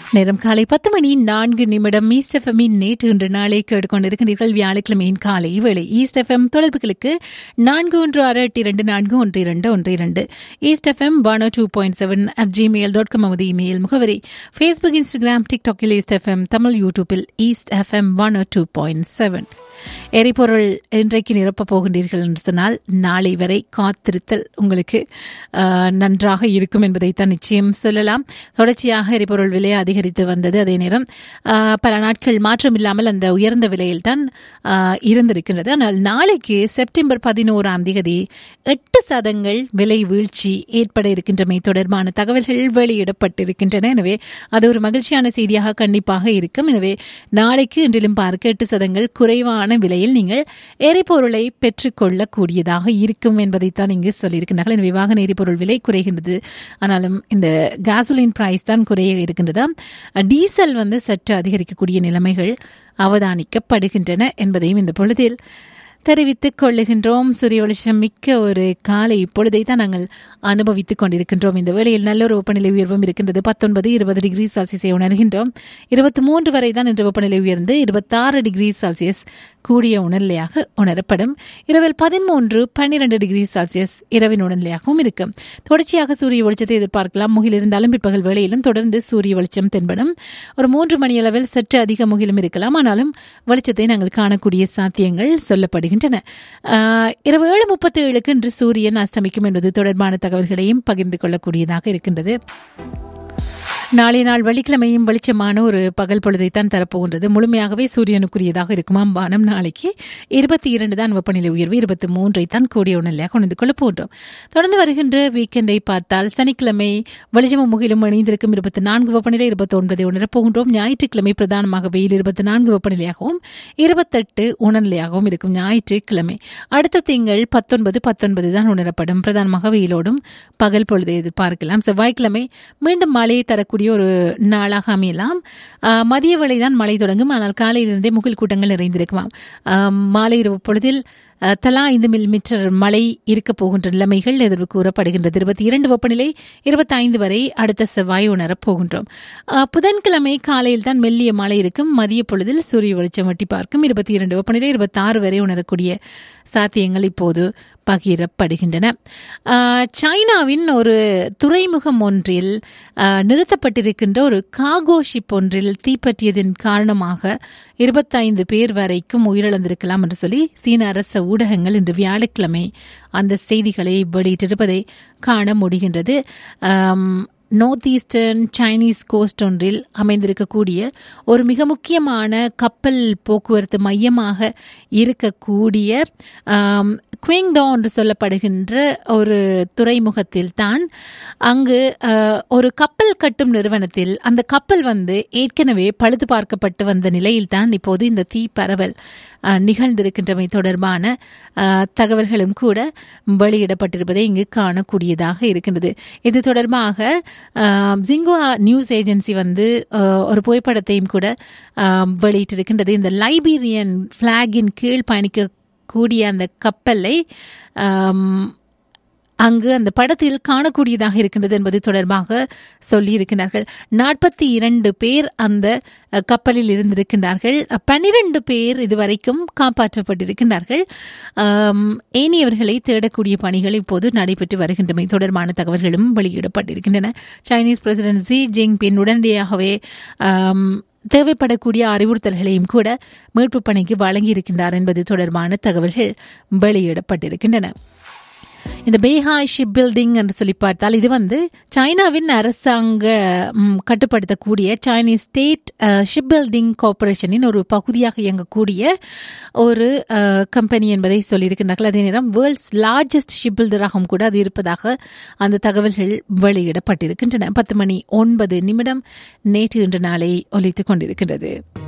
நேரம் காலை பத்து மணி நான்கு நிமிடம் ஈஸ்ட் எஃப்எம்மின் நேற்று இன்று நாளை கேட்டுக்கொண்டிருக்கின்றீர்கள் வியாழக்கிழமையின் காலை வேளை ஈஸ்ட் எஃப்எம் தொடர்புகளுக்கு நான்கு ஒன்று ஆறு எட்டு இரண்டு நான்கு ஒன்று இரண்டு ஒன்று இரண்டு East FM one two point seven at Gmail dot com நமது இமெயில் முகவரி ஃபேஸ்புக் இன்ஸ்டாகிராம் டிக்டாக்கில் ஈஸ்ட் எஃப்எம் தமிழ் யூடியூப்பில் East FM one two point seven எரிபொருள் இன்றைக்கு நிரப்பப் போகின்றீர்கள் என்று சொன்னால் நாளை வரை காத்திருத்தல் உங்களுக்கு ஆஹ், நன்றாக இருக்கும் என்பதைத்தான் நிச்சயம் சொல்லலாம் தொடர்ச்சியாக எரிபொருள் விலை அதிகரித்து வந்தது அதே நேரம் ஆஹ், பல நாட்கள் மாற்றம் இல்லாமல் அந்த உயர்ந்த விலையில் தான் ஆஹ், இருந்திருக்கின்றது ஆனால் நாளைக்கு செப்டம்பர் பதினோராம் தேதி எட்டு சதங்கள் விலை வீழ்ச்சி ஏற்பட இருக்கின்றமை தொடர்பான தகவல்கள் வெளியிடப்பட்டிருக்கின்றன எனவே அது ஒரு மகிழ்ச்சியான செய்தியாக கண்டிப்பாக இருக்கும் எனவே நாளைக்கு இன்றிலும் பார்க்க எட்டு சதங்கள் குறைவான விலையில் நீங்கள் எரிபொருளை பெற்றுக்கொள்ளக்கூடியதாக இருக்கும் என்பதைத்தான் இங்கு சொல்லியிருக்கிறார்கள் எனவே வாகன எரிபொருள் விலை குறைகின்றது ஆனாலும் இந்த கேசோலின் பிரைஸ் தான் குறைய இருக்கின்றதா டீசல் வந்து சற்று அதிகரிக்கக்கூடிய நிலைமைகள் அவதானிக்கப்படுகின்றன என்பதையும் இந்த பொழுதில் தெரிவித்துக் கொள்ளுகின்றோம் சூரிய வெளிச்சம் மிக்க ஒரு காலை இப்பொழுதை தான் நாங்கள் அனுபவித்துக் கொண்டிருக்கின்றோம் இந்த வேளையில் நல்ல ஒரு வெப்பநிலை உயர்வும் இருக்கின்றது பத்தொன்பது இருபது டிகிரி செல்சியஸை உணர்கின்றோம் இருபத்தி மூன்று வரை தான் இன்று வெப்பநிலை உயர்ந்து இருபத்தாறு டிகிரி செல்சியஸ் கூடிய உணர்நிலையாக உணரப்படும் இரவில் பதிமூன்று பன்னிரண்டு டிகிரி செல்சியஸ் இரவின் உணர்நிலையாகவும் இருக்கும் தொடர்ச்சியாக சூரிய வெளிச்சத்தை எதிர்பார்க்கலாம் முகில் இருந்தாலும் பிற்பகல் வேளையிலும் தொடர்ந்து சூரிய வெளிச்சம் தென்படும் ஒரு மூன்று மணி அளவில் சற்று அதிக முகிலும் இருக்கலாம் ஆனாலும் வெளிச்சத்தை நாங்கள் காணக்கூடிய சாத்தியங்கள் சொல்லப்படுகின்றன ஆஹ், இரவு ஏழு முப்பத்தி ஏழுக்கு இன்று சூரியன் அஸ்தமிக்கும் என்பது தொடர்பான தகவல்களையும் பகிர்ந்து கொள்ளக்கூடியதாக இருக்கின்றது நாளை நாள் வெள்ளிக்கிழமையும் வெளிச்சமான ஒரு பகல் பொழுதைத்தான் தரப்போகின்றது முழுமையாகவே சூரியனுக்குரியதாக இருக்குமாம் வானம் நாளைக்கு இருபத்தி இரண்டு தான் வெப்பநிலை உயர்வு இருபத்தி மூன்றை தான் கூடிய உணர்நிலையாக கொண்டு கொள்ள போன்றோம் தொடர்ந்து வருகின்ற வீக்கெண்டை பார்த்தால் சனிக்கிழமை வெளிச்சமும் முகிலும் இணைந்திருக்கும் இருபத்தி நான்கு வெப்பநிலை இருபத்தி ஒன்பதை உணரப் போகின்றோம் ஞாயிற்றுக்கிழமை பிரதானமாக வெயில் இருபத்தி நான்கு வெப்பநிலையாகவும் இருபத்தெட்டு உணர்நிலையாகவும் இருக்கும் ஞாயிற்றுக்கிழமை அடுத்த திங்கள் பத்தொன்பது பத்தொன்பது தான் உணரப்படும் பிரதானமாக வெயிலோடும் பகல் பொழுதை எதிர்பார்க்கலாம் செவ்வாய்க்கிழமை மீண்டும் மழையை தரக்கூடிய ஒரு நாளாக அமையலாம் ஆஹ், மதிய வேளை தான் மழை தொடங்கும் ஆனால் காலையிலிருந்தே முகில் கூட்டங்கள் நிறைந்திருக்குமாம் ஆஹ், மாலை இரவு பொழுதில் ஆஹ், தலா ஐந்து மில்லிமீட்டர் மழை இருக்க போகின்ற நிலைமைகள் எதிர்வு கூறப்படுகின்றது இருபத்தி இரண்டு வெப்பநிலை இருபத்தி ஐந்து வரை அடுத்த செவ்வாய் உணரப் போகின்றோம் ஆஹ், புதன்கிழமை காலையில் தான் மெல்லிய மழை இருக்கும் மதிய பொழுதில் சூரிய வெளிச்சம் வட்டி பார்க்கும் இருபத்தி இரண்டு வெப்பநிலை இருபத்தி ஆறு வரை உணரக்கூடிய சாத்தியங்கள் இப்போது பகிரப்படுகின்றன ஆஹ், சைனாவின் ஒரு துறைமுகம் ஒன்றில் ஆஹ், நிறுத்தப்பட்டிருக்கின்ற ஒரு காகோ ஷிப் ஒன்றில் தீப்பற்றியதன் காரணமாக இருபத்தைந்து பேர் வரைக்கும் உயிரிழந்திருக்கலாம் என்று சொல்லி சீன அரச ஊடகங்கள் இன்று வியாழக்கிழமை அந்த செய்திகளை வெளியிட்டிருப்பதை காண முடிகின்றது ஆம், நார்த் ஈஸ்டர்ன் சைனீஸ் கோஸ்ட் ஒன்றில் அமைந்திருக்கக்கூடிய ஒரு மிக முக்கியமான கப்பல் போக்குவரத்து மையமாக இருக்கக்கூடிய ஆம், குவிங்டோ என்று சொல்லப்படுகின்ற ஒரு துறைமுகத்தில் தான் அங்கு அஹ், ஒரு கப்பல் கட்டும் நிறுவனத்தில் அந்த கப்பல் வந்து ஏற்கனவே பழுது பார்க்கப்பட்டு வந்த நிலையில்தான் இப்போது இந்த தீ பரவல் அஹ், நிகழ்ந்திருக்கின்றமை தொடர்பான அஹ், தகவல்களும் கூட வெளியிடப்பட்டிருப்பதை இங்கு காணக்கூடியதாக இருக்கின்றது இது தொடர்பாக அஹ், ஜிங்குவா நியூஸ் ஏஜென்சி வந்து அஹ், ஒரு புகைப்படத்தையும் கூட அஹ், வெளியிட்டிருக்கின்றது இந்த லைபீரியன் ஃபிளாகின் கீழ் பயணிக்க கூடிய அந்த கப்பலை ஆம், அங்கு அந்த படத்தில் காணக்கூடியதாக இருக்கின்றது என்பது தொடர்பாக சொல்லியிருக்கிறார்கள் நாற்பத்தி இரண்டு பேர் அந்த அஹ், கப்பலில் இருந்திருக்கின்றார்கள் பன்னிரண்டு பேர் இதுவரைக்கும் காப்பாற்றப்பட்டிருக்கின்றார்கள் ஆம், ஏனையவர்களை தேடக்கூடிய பணிகள் இப்போது நடைபெற்று வருகின்றமை தொடர்பான தகவல்களும் வெளியிடப்பட்டிருக்கின்றன சைனீஸ் பிரசிடென்ட் ஜி ஜின்பின் உடனடியாகவே ஆம், தேவைப்படக்கூடிய அறிவுறுத்தல்களையும் கூட மீட்புப் பணிக்கு வழங்கியிருக்கின்றார் என்பது தொடர்பான தகவல்கள் வெளியிடப்பட்டிருக்கின்றன இந்த பேஹாய் ஷிப் பில்டிங் என்று சொல்லி பார்த்தால் இது வந்து சைனாவின் அரசாங்க ம், கட்டுப்படுத்தக்கூடிய சைனீஸ் ஸ்டேட் ஷிப் பில்டிங் கார்பரேஷனின் ஒரு பகுதியாக இயங்கக்கூடிய ஒரு கம்பெனி என்பதை சொல்லியிருக்கிறார்கள் அதே நேரம் வேர்ல்ட்ஸ் லார்ஜஸ்ட் ஷிப் பில்டராகவும் கூட அது இருப்பதாக அந்த தகவல்கள் வெளியிடப்பட்டிருக்கின்றன பத்து மணி ஒன்பது நிமிடம் நேற்று இன்று நாளை ஒலித்துக் கொண்டிருக்கின்றது